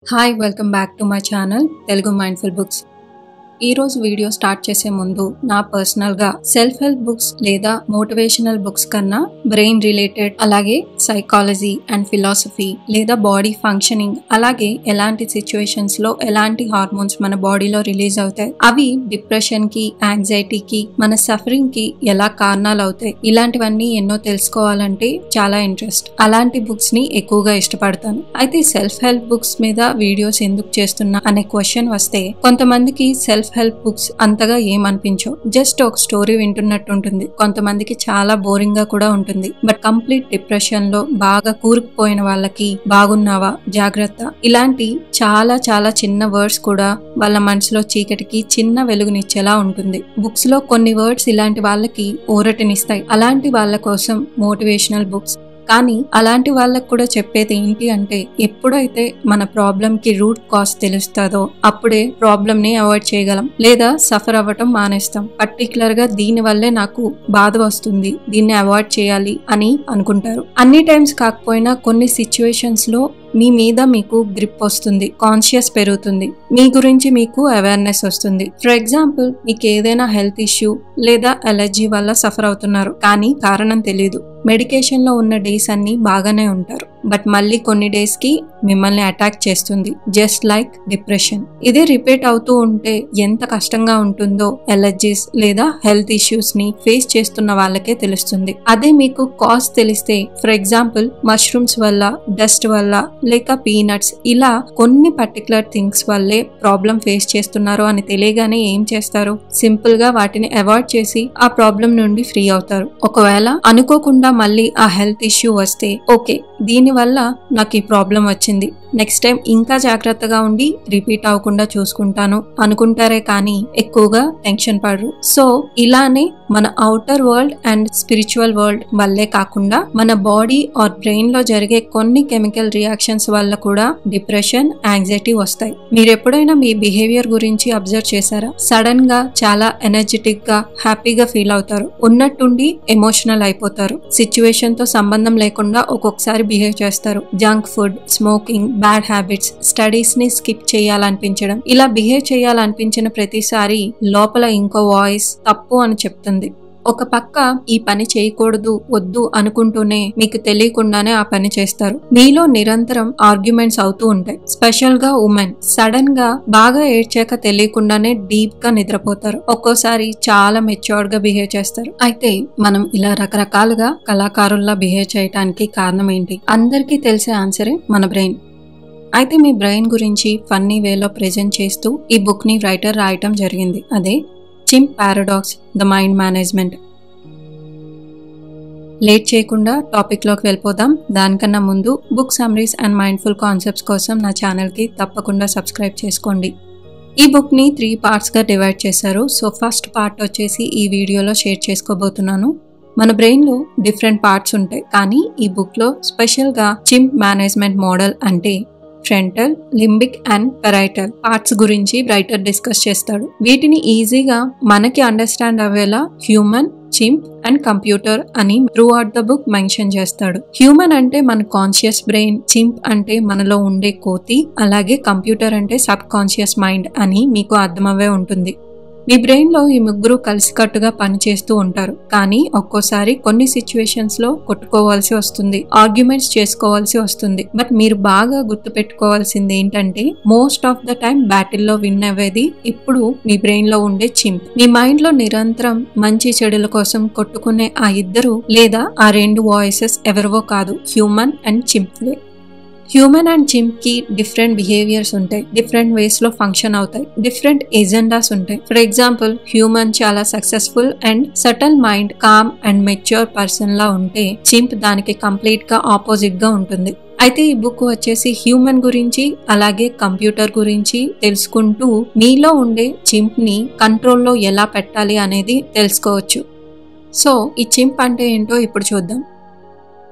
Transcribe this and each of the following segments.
hi welcome back to my channel Telugu mindful books ఈ రోజు video start చేసే ముందు నా పర్సనల్ గా సెల్ఫ్ హెల్ప్ బుక్స్ లేదా మోటివేషనల్ బుక్స్ కన్నా బ్రెయిన్ రిలేటెడ్ అలాగే సైకాలజీ అండ్ ఫిలాసఫీ లేదా బాడీ ఫంక్షనింగ్ అలాగే ఎలాంటి సిచ్యువేషన్స్ లో ఎలాంటి హార్మోన్స్ మన బాడీలో రిలీజ్ అవుతాయి అవి డిప్రెషన్ కి యాంగ్జైటీకి మన సఫరింగ్ కి ఎలా కారణాలు అవుతాయి ఇలాంటివన్నీ ఎన్నో తెలుసుకోవాలంటే చాలా ఇంట్రెస్ట్ అలాంటి బుక్స్ ని ఎక్కువగా ఇష్టపడతాను అయితే సెల్ఫ్ హెల్ప్ బుక్స్ మీద వీడియోస్ ఎందుకు చేస్తున్నా అనే క్వశ్చన్ వస్తే కొంతమందికి సెల్ఫ్ హెల్ప్ బుక్స్ అంతగా ఏమనిపించవు జస్ట్ ఒక స్టోరీ వింటున్నట్టు ఉంటుంది కొంతమందికి చాలా బోరింగ్ గా కూడా ఉంటుంది బట్ కంప్లీట్ డిప్రెషన్ లో బాగా కూరుకుపోయిన వాళ్ళకి బాగున్నావా జాగ్రత్త ఇలాంటి చాలా చాలా చిన్న వర్డ్స్ కూడా వాళ్ళ మనసులో చీకటికి చిన్న వెలుగునిచ్చేలా ఉంటుంది బుక్స్ లో కొన్ని వర్డ్స్ ఇలాంటి వాళ్ళకి ఊరటనిస్తాయి అలాంటి వాళ్ళ కోసం మోటివేషనల్ బుక్స్ కానీ అలాంటి వాళ్ళకు కూడా చెప్పేది ఏంటి అంటే ఎప్పుడైతే మన ప్రాబ్లం కి రూట్ కాజ్ తెలుస్తుందో అప్పుడే ప్రాబ్లమ్ ని అవాయిడ్ చేయగలం లేదా సఫర్ అవ్వటం మానేస్తాం పర్టికులర్ గా దీని వల్లే నాకు బాధ వస్తుంది దీన్ని అవాయిడ్ చేయాలి అని అనుకుంటారు అన్ని టైమ్స్ కాకపోయినా కొన్ని సిచ్యువేషన్స్ లో మీ మీద మీకు గ్రిప్ వస్తుంది కాన్షియస్ పెరుగుతుంది మీ గురించి మీకు అవేర్నెస్ వస్తుంది ఫర్ ఎగ్జాంపుల్ మీకు ఏదైనా హెల్త్ ఇష్యూ లేదా అలర్జీ వల్ల సఫర్ అవుతున్నారు కానీ కారణం తెలియదు మెడికేషన్ లో ఉన్న డేస్ అన్ని బాగానే ఉంటారు బట్ మళ్ళీ కొన్ని డేస్ కి మిమ్మల్ని అటాక్ చేస్తుంది జస్ట్ లైక్ డిప్రెషన్ ఇదే రిపీట్ అవుతూ ఉంటే ఎంత కష్టంగా ఉంటుందో ఎలర్జీస్ లేదా హెల్త్ ఇష్యూస్ ని ఫేస్ చేస్తున్న వాళ్ళకే తెలుస్తుంది అదే మీకు కాజ్ తెలిస్తే ఫర్ ఎగ్జాంపుల్ మష్రూమ్స్ వల్ల డస్ట్ వల్ల లేక పీనట్స్ ఇలా కొన్ని పర్టికులర్ థింగ్స్ వల్లే ప్రాబ్లం ఫేస్ చేస్తున్నారు అని తెలియగానే ఏం చేస్తారు సింపుల్ గా వాటిని అవాయిడ్ చేసి ఆ ప్రాబ్లం నుండి ఫ్రీ అవుతారు ఒకవేళ అనుకోకుండా మళ్ళీ ఆ హెల్త్ ఇష్యూ వస్తే ఓకే దీని వల్ల నాకు ఈ ప్రాబ్లం వచ్చింది నెక్స్ట్ టైం ఇంకా జాగ్రత్తగా ఉండి రిపీట్ అవ్వకుండా చూసుకుంటాను అనుకుంటారే కానీ ఎక్కువగా టెన్షన్ పడరు సో ఇలానే మన outer world and spiritual world వల్లే కాకుండా మన బాడీ ఆర్ బ్రెయిన్ లో జరిగే కొన్ని కెమికల్ రియాక్షన్స్ వల్ల కూడా డిప్రెషన్ యాంగ్జైటీ వస్తాయి మీరు ఎప్పుడైనా మీ బిహేవియర్ గురించి అబ్జర్వ్ చేశారా సడన్ గా చాలా ఎనర్జెటిక్ గా హ్యాపీగా ఫీల్ అవుతారు ఉన్నట్టుండి ఎమోషనల్ అయిపోతారు సిచ్యువేషన్ తో సంబంధం లేకుండా ఒక్కొక్కసారి బిహేవ్ చేస్తారు junk food smoking bad habits studies ని స్కిప్ చేయాలనిపించడం ఇలా బిహేవ్ చేయాలనిపించిన ప్రతిసారి లోపల ఇంకో వాయిస్ తప్పు అని చెప్తుంది ఒక పక్క ఈ పని చేయకూడదు వద్దు అనుకుంటూనే మీకు తెలియకుండానే ఆ పని చేస్తారు మీలో నిరంతరం ఆర్గ్యుమెంట్స్ అవుతూ ఉంటాయి స్పెషల్ గా ఉమెన్ సడన్ గా బాగా ఏడ్చాక తెలియకుండానే డీప్ గా నిద్రపోతారు ఒక్కోసారి చాలా మెచ్యూర్డ్ గా బిహేవ్ చేస్తారు అయితే మనం ఇలా రకరకాలుగా కళాకారుల్లా బిహేవ్ చేయడానికి కారణం ఏంటి అందరికీ తెలిసే ఆన్సరే మన బ్రెయిన్ అయితే మీ బ్రెయిన్ గురించి ఫన్నీ వేలో ప్రెజెంట్ చేస్తూ ఈ బుక్ ని రైటర్ రాయటం జరిగింది అదే chimp paradox the mind management late చేయకుండా టాపిక్లోకి వెళ్ళిపోదాం దానికన్నా ముందు book summaries and mindful concepts కోసం నా ఛానల్కి తప్పకుండా సబ్స్క్రైబ్ చేసుకోండి ఈ బుక్ని త్రీ పార్ట్స్గా డివైడ్ చేశారు సో ఫస్ట్ పార్ట్ వచ్చేసి ఈ వీడియోలో షేర్ చేసుకోబోతున్నాను మన బ్రెయిన్లో డిఫరెంట్ పార్ట్స్ ఉంటాయి కానీ ఈ బుక్లో స్పెషల్గా చిమ్ మేనేజ్మెంట్ మోడల్ అంటే frontal limbic and parietal parts గురించి రైటర్ డిస్కస్ చేస్తాడు వీటిని ఈజీగా మనకి అండర్స్టాండ్ అవ్వేలా హ్యూమన్ చింప్ అండ్ కంప్యూటర్ అని throughout the book mention చేస్తాడు హ్యూమన్ అంటే మన కాన్షియస్ బ్రెయిన్ చింప్ అంటే మనలో ఉండే కోతి అలాగే కంప్యూటర్ అంటే సబ్ కాన్షియస్ మైండ్ అని మీకు అర్థమవే ఉంటుంది మీ బ్రెయిన్ లో ఈ ముగ్గురు కలిసికట్టుగా పనిచేస్తూ ఉంటారు కానీ ఒక్కోసారి కొన్ని సిచ్యువేషన్స్ లో కొట్టుకోవాల్సి వస్తుంది ఆర్గ్యుమెంట్స్ చేసుకోవాల్సి వస్తుంది బట్ మీరు బాగా గుర్తు పెట్టుకోవాల్సింది ఏంటంటే మోస్ట్ ఆఫ్ ద టైం బ్యాటిల్లో విన్ అవ్వేది ఇప్పుడు మీ బ్రెయిన్ లో ఉండే చింప్ మీ మైండ్ లో నిరంతరం మంచి చెడుల కోసం కొట్టుకునే ఆ ఇద్దరు లేదా ఆ రెండు వాయిసెస్ ఎవరివో కాదు హ్యూమన్ అండ్ చింప్లే హ్యూమన్ అండ్ జిమ్ కి డిఫరెంట్ బిహేవియర్స్ ఉంటాయి డిఫరెంట్ వేస్ లో ఫంక్షన్ అవుతాయి డిఫరెంట్ ఎజెండాస్ ఉంటాయి ఫర్ ఎగ్జాంపుల్ హ్యూమన్ చాలా successful and subtle mind calm and mature person లా ఉంటే చింప్ దానికి కంప్లీట్ గా ఆపోజిట్ గా ఉంటుంది అయితే ఈ బుక్ వచ్చేసి హ్యూమన్ గురించి అలాగే కంప్యూటర్ గురించి తెలుసుకుంటూ మీలో ఉండే చింప్ ని కంట్రోల్లో ఎలా పెట్టాలి అనేది తెలుసుకోవచ్చు సో ఈ చింప్ అంటే ఏంటో ఇప్పుడు చూద్దాం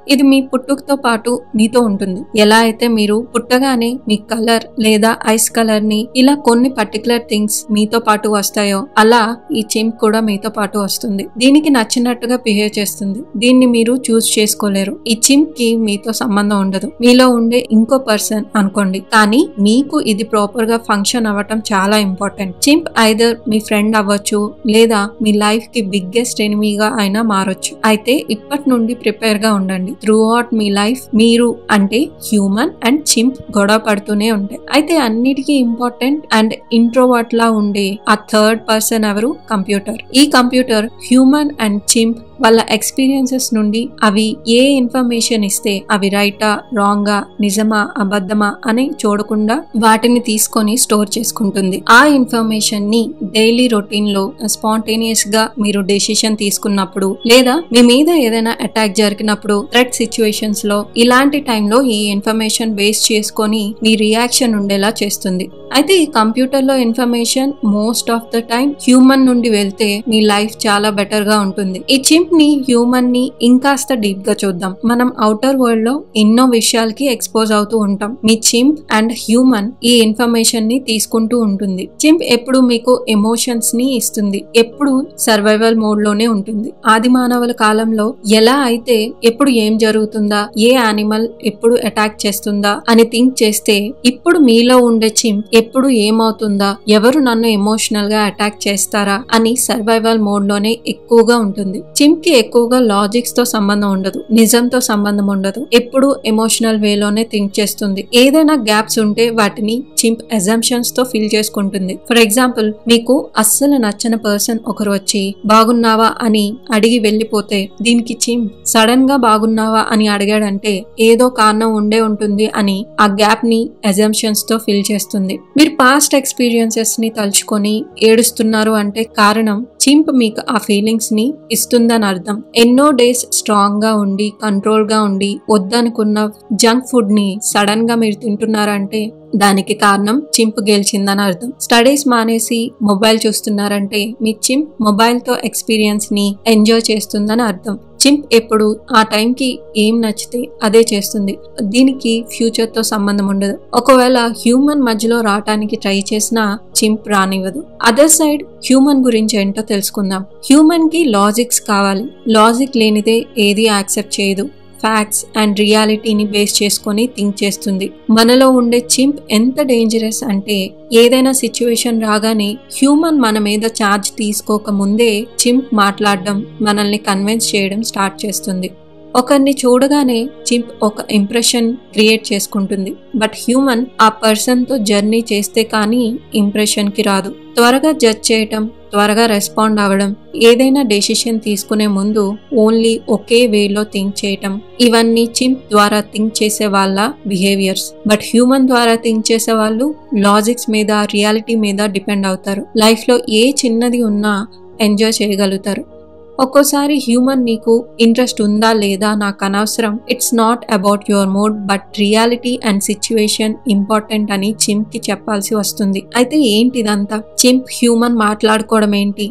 ఇది మీ పుట్టుకతో పాటు మీతో ఉంటుంది ఎలా అయితే మీరు పుట్టగానే మీ కలర్ లేదా ఐస్ కలర్ ని ఇలా కొన్ని పర్టికులర్ థింగ్స్ మీతో పాటు వస్తాయో అలా ఈ చింప్ కూడా మీతో పాటు వస్తుంది దీనికి నచ్చినట్టుగా బిహేవ్ చేస్తుంది దీన్ని మీరు చూస్ చేసుకోలేరు ఈ చింప్ కి మీతో సంబంధం ఉండదు మీలో ఉండే ఇంకో పర్సన్ అనుకోండి కానీ మీకు ఇది ప్రాపర్ గా ఫంక్షన్ అవ్వటం చాలా ఇంపార్టెంట్ చింప్ ఐదర్ మీ ఫ్రెండ్ అవ్వచ్చు లేదా మీ లైఫ్ కి బిగ్గెస్ట్ ఎనిమీగా అయినా మారొచ్చు అయితే ఇప్పటి నుండి ప్రిపేర్ గా ఉండండి త్రూ అవుట్ మీ లైఫ్ మీరు అంటే హ్యూమన్ అండ్ చింప్ గొడవ పడుతూనే ఉంటాయి అయితే అన్నిటికీ ఇంపార్టెంట్ అండ్ ఇంట్రోవర్ట్ లా ఉండే ఆ థర్డ్ పర్సన్ ఎవరు కంప్యూటర్ ఈ కంప్యూటర్ హ్యూమన్ అండ్ చింప్ వాళ్ళ ఎక్స్పీరియన్సెస్ నుండి అవి ఏ ఇన్ఫర్మేషన్ ఇస్తే అవి రైటా రాంగా నిజమా అబద్ధమా అని చూడకుండా వాటిని తీసుకొని స్టోర్ చేసుకుంటుంది ఆ ఇన్ఫర్మేషన్ ని డైలీ రొటీన్ లో స్పాంటేనియస్ గా మీరు డెసిషన్ తీసుకున్నప్పుడు లేదా మీ మీద ఏదైనా అటాక్ జరిగినప్పుడు థ్రెట్ సిచ్యువేషన్స్ లో ఇలాంటి టైంలో ఈ ఇన్ఫర్మేషన్ బేస్ చేసుకొని మీ రియాక్షన్ ఉండేలా చేస్తుంది అయితే ఈ కంప్యూటర్ లో information most of the time human నుండి వెళ్తే మీ లైఫ్ చాలా బెటర్ గా ఉంటుంది ఈ చింప్ ని హ్యూమన్ ని ఇంకాస్త డీప్ గా చూద్దాం మనం అవుటర్ వరల్డ్ లో ఎన్నో విషయాలకి ఎక్స్పోజ్ అవుతూ ఉంటాం మీ చింప్ అండ్ హ్యూమన్ ఈ ఇన్ఫర్మేషన్ ని తీసుకుంటూ ఉంటుంది చింప్ ఎప్పుడు మీకు ఎమోషన్స్ ని ఇస్తుంది ఎప్పుడు సర్వైవల్ మోడ్ లోనే ఉంటుంది ఆది మానవుల కాలంలో ఎలా అయితే ఎప్పుడు ఏం జరుగుతుందా ఏ యానిమల్ ఎప్పుడు అటాక్ చేస్తుందా అని థింక్ చేస్తే ఇప్పుడు మీలో ఉండే చింప్ ఎప్పుడు ఏమవుతుందా ఎవరు నన్ను ఎమోషనల్ గా అటాక్ చేస్తారా అని సర్వైవల్ మోడ్ లోనే ఎక్కువగా ఉంటుంది చింప్ కి ఎక్కువగా లాజిక్స్ తో సంబంధం ఉండదు నిజంతో సంబంధం ఉండదు ఎప్పుడు ఎమోషనల్ వేలోనే థింక్ చేస్తుంది ఏదైనా గ్యాప్స్ ఉంటే వాటిని చింప్ అజంప్షన్స్ తో ఫిల్ చేసుకుంటుంది ఫర్ ఎగ్జాంపుల్ మీకు అస్సలు నచ్చని పర్సన్ ఒకరు వచ్చి బాగున్నావా అని అడిగి వెళ్ళిపోతే దీనికి చింప్ సడన్ గా బాగున్నావా అని అడిగాడంటే ఏదో కారణం ఉండే ఉంటుంది అని ఆ గ్యాప్ ని అజంప్షన్స్ తో ఫిల్ చేస్తుంది మీరు పాస్ట్ ఎక్స్పీరియన్సెస్ ని తలుచుకొని ఏడుస్తున్నారు అంటే కారణం చింప్ మీకు ఆ ఫీలింగ్స్ ని ఇస్తుందని అర్థం ఎన్నో డేస్ స్ట్రాంగ్ గా ఉండి కంట్రోల్ గా ఉండి వద్దనుకున్న జంక్ ఫుడ్ ని సడన్ గా మీరు తింటున్నారంటే దానికి కారణం చింప్ గెలిచిందని అర్థం స్టడీస్ మానేసి మొబైల్ చూస్తున్నారంటే మీ చింప్ మొబైల్ తో ఎక్స్పీరియన్స్ ని ఎంజాయ్ చేస్తుందని అర్థం చింప్ ఎప్పుడు ఆ టైంకి ఏం నచ్చితే అదే చేస్తుంది దీనికి ఫ్యూచర్ తో సంబంధం ఉండదు ఒకవేళ హ్యూమన్ మధ్యలో రావటానికి ట్రై చేసినా చింప్ రానివ్వదు అదర్ సైడ్ హ్యూమన్ గురించి ఏంటో తెలుసుకుందాం హ్యూమన్ కి లాజిక్స్ కావాలి లాజిక్ లేనిదే ఏది యాక్సెప్ట్ చేయదు ఫ్యాక్ట్స్ అండ్ రియాలిటీని బేస్ చేసుకొని థింక్ చేస్తుంది మనలో ఉండే చింప్ ఎంత డేంజరస్ అంటే ఏదైనా సిచ్యువేషన్ రాగానే హ్యూమన్ మన మీద ఛార్జ్ తీసుకోక ముందే చింప్ మాట్లాడడం మనల్ని కన్విన్స్ చేయడం స్టార్ట్ చేస్తుంది ఒకరిని చూడగానే చింప్ ఒక ఇంప్రెషన్ క్రియేట్ చేసుకుంటుంది బట్ హ్యూమన్ ఆ పర్సన్తో జర్నీ చేస్తే కానీ ఇంప్రెషన్కి రాదు త్వరగా జడ్జ్ చేయటం త్వరగా రెస్పాండ్ అవ్వడం ఏదైనా డెసిషన్ తీసుకునే ముందు ఓన్లీ ఒకే వేలో థింక్ చేయటం ఇవన్నీ చింప్ ద్వారా థింక్ చేసే వాళ్ళ బిహేవియర్స్ బట్ హ్యూమన్ ద్వారా థింక్ చేసే వాళ్ళు లాజిక్స్ మీద రియాలిటీ మీద డిపెండ్ అవుతారు లైఫ్లో ఏ చిన్నది ఉన్నా ఎంజాయ్ చేయగలుగుతారు ఒక్కోసారి హ్యూమన్ నీకు ఇంట్రెస్ట్ ఉందా లేదా నాకు అనవసరం it's not about your mood but reality and situation important అని చింప్ కి చెప్పాల్సి వస్తుంది అయితే ఏంటి ఇదంతా చింప్ హ్యూమన్ మాట్లాడుకోవడం ఏంటి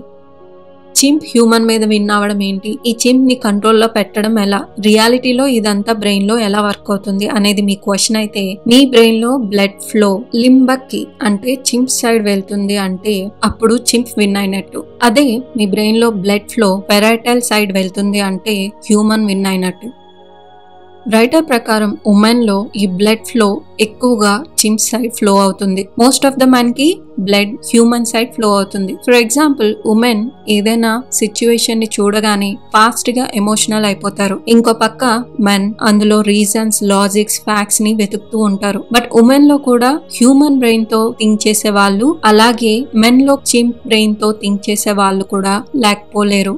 చింప్ హ్యూమన్ మీద విన్ అవ్వడం ఏంటి ఈ చింప్ ని కంట్రోల్లో పెట్టడం ఎలా రియాలిటీలో ఇదంతా బ్రెయిన్ లో ఎలా వర్క్ అవుతుంది అనేది మీ క్వశ్చన్ అయితే మీ బ్రెయిన్ లో బ్లడ్ ఫ్లో లింబక్ కి అంటే చింప్ సైడ్ వెళ్తుంది అంటే అప్పుడు చింప్ విన్ అయినట్టు అదే మీ బ్రెయిన్ లో బ్లడ్ ఫ్లో పెరాటల్ సైడ్ వెళ్తుంది అంటే హ్యూమన్ విన్ అయినట్టు రైటర్ ప్రకారం ఉమెన్ లో ఈ బ్లడ్ ఫ్లో ఎక్కువగా చింప్ సైడ్ ఫ్లో అవుతుంది మోస్ట్ ఆఫ్ ద మెన్ కి బ్లడ్ హ్యూమన్ సైడ్ ఫ్లో అవుతుంది ఫర్ ఎగ్జాంపుల్ ఉమెన్ ఏదైనా సిచ్యువేషన్ ని చూడగానే ఫాస్ట్ గా ఎమోషనల్ అయిపోతారు ఇంకో పక్క మెన్ అందులో రీజన్స్ లాజిక్స్ ఫ్యాక్ట్స్ ని వెతుకుతూ ఉంటారు బట్ ఉమెన్ లో కూడా హ్యూమన్ బ్రెయిన్ తో థింక్ చేసే వాళ్ళు అలాగే మెన్ లో చింప్ బ్రెయిన్ తో థింక్ చేసే వాళ్ళు కూడా లేకపోలేరు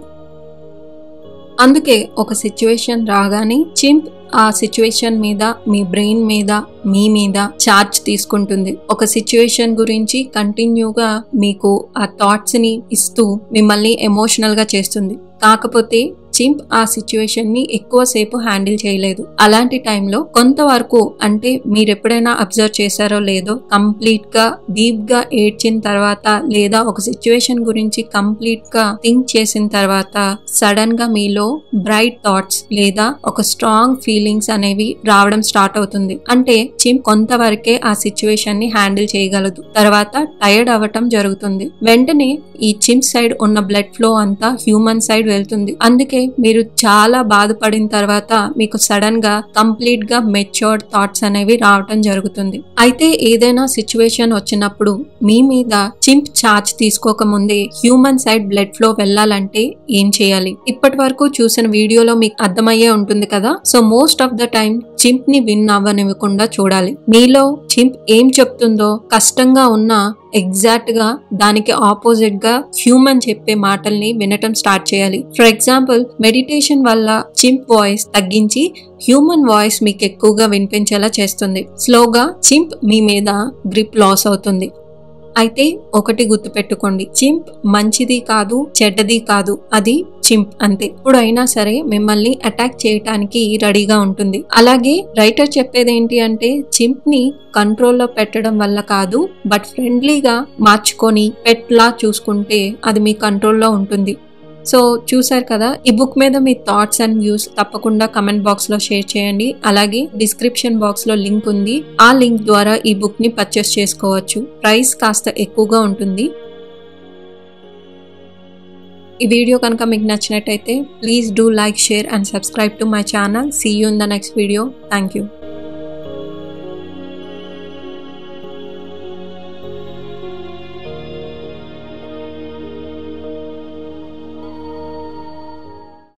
అందుకే ఒక సిచ్యువేషన్ రాగానే చింప్ ఆ సిచ్యువేషన్ మీద మీ బ్రెయిన్ మీద మీ మీద చార్జ్ తీసుకుంటుంది ఒక సిచ్యువేషన్ గురించి కంటిన్యూగా మీకు ఆ థాట్స్ ని ఇస్తూ మిమ్మల్ని ఎమోషనల్ గా చేస్తుంది కాకపోతే చింప్ ఆ సిచ్యువేషన్ ని ఎక్కువసేపు హ్యాండిల్ చేయలేదు అలాంటి టైంలో కొంతవరకు అంటే మీరు ఎప్పుడైనా అబ్జర్వ్ చేశారో లేదో కంప్లీట్ గా డీప్ గా ఏడ్చిన తర్వాత లేదా ఒక సిచ్యువేషన్ గురించి కంప్లీట్ గా థింక్ చేసిన తర్వాత సడన్ గా మీలో బ్రైట్ థాట్స్ లేదా ఒక స్ట్రాంగ్ ఫీలింగ్స్ అనేవి రావడం స్టార్ట్ అవుతుంది అంటే చింప్ కొంతవరకే ఆ సిచ్యువేషన్ ని హ్యాండిల్ చేయగలదు తర్వాత టైర్డ్ అవ్వటం జరుగుతుంది వెంటనే ఈ చింప్ సైడ్ ఉన్న బ్లడ్ ఫ్లో అంతా హ్యూమన్ సైడ్ వెళ్తుంది అందుకే మీరు చాలా బాధపడిన తర్వాత మీకు సడన్ గా కంప్లీట్ గా మెచ్యూర్డ్ థాట్స్ అనేవి రావటం జరుగుతుంది అయితే ఏదైనా సిచ్యువేషన్ వచ్చినప్పుడు మీ మీద చింప్ చార్జ్ తీసుకోకముందే హ్యూమన్ సైడ్ బ్లడ్ ఫ్లో వెళ్ళాలంటే ఏం చేయాలి ఇప్పటి వరకు చూసిన వీడియోలో మీకు అర్థమయ్యే ఉంటుంది కదా so most of the time chimp ని విన్ అవ్వనివ్వకుండా చూడాలి మీలో చింప్ ఏం చెప్తుందో కష్టంగా ఉన్నా ఎగ్జాక్ట్ గా దానికి ఆపోజిట్ గా హ్యూమన్ చెప్పే మాటల్ని వినటం స్టార్ట్ చేయాలి ఫర్ ఎగ్జాంపుల్ మెడిటేషన్ వల్ల చింప్ వాయిస్ తగ్గించి హ్యూమన్ వాయిస్ మీకు ఎక్కువగా వినిపించేలా చేస్తుంది స్లోగా చింప్ మీ మీద గ్రిప్ లాస్ అవుతుంది అయితే ఒకటి గుర్తుపెట్టుకోండి చింప్ మంచిది కాదు చెడ్డది కాదు అది చింప్ అంతే ఎప్పుడైనా సరే మిమ్మల్ని అటాక్ చేయటానికి రెడీగా ఉంటుంది అలాగే రైటర్ చెప్పేది ఏంటి అంటే చింప్ ని కంట్రోల్లో పెట్టడం వల్ల కాదు బట్ ఫ్రెండ్లీగా మార్చుకొని పెట్లా చూసుకుంటే అది మీ కంట్రోల్లో ఉంటుంది సో చూసారు కదా ఈ బుక్ మీద మీ థాట్స్ అండ్ వ్యూస్ తప్పకుండా కమెంట్ బాక్స్ లో షేర్ చేయండి అలాగే డిస్క్రిప్షన్ బాక్స్ లో లింక్ ఉంది ఆ లింక్ ద్వారా ఈ బుక్ ని పర్చేస్ చేసుకోవచ్చు ప్రైస్ కాస్త ఎక్కువగా ఉంటుంది ఈ వీడియో కనుక మీకు నచ్చినట్టయితే please do like share and subscribe to my channel see you in the next video thank you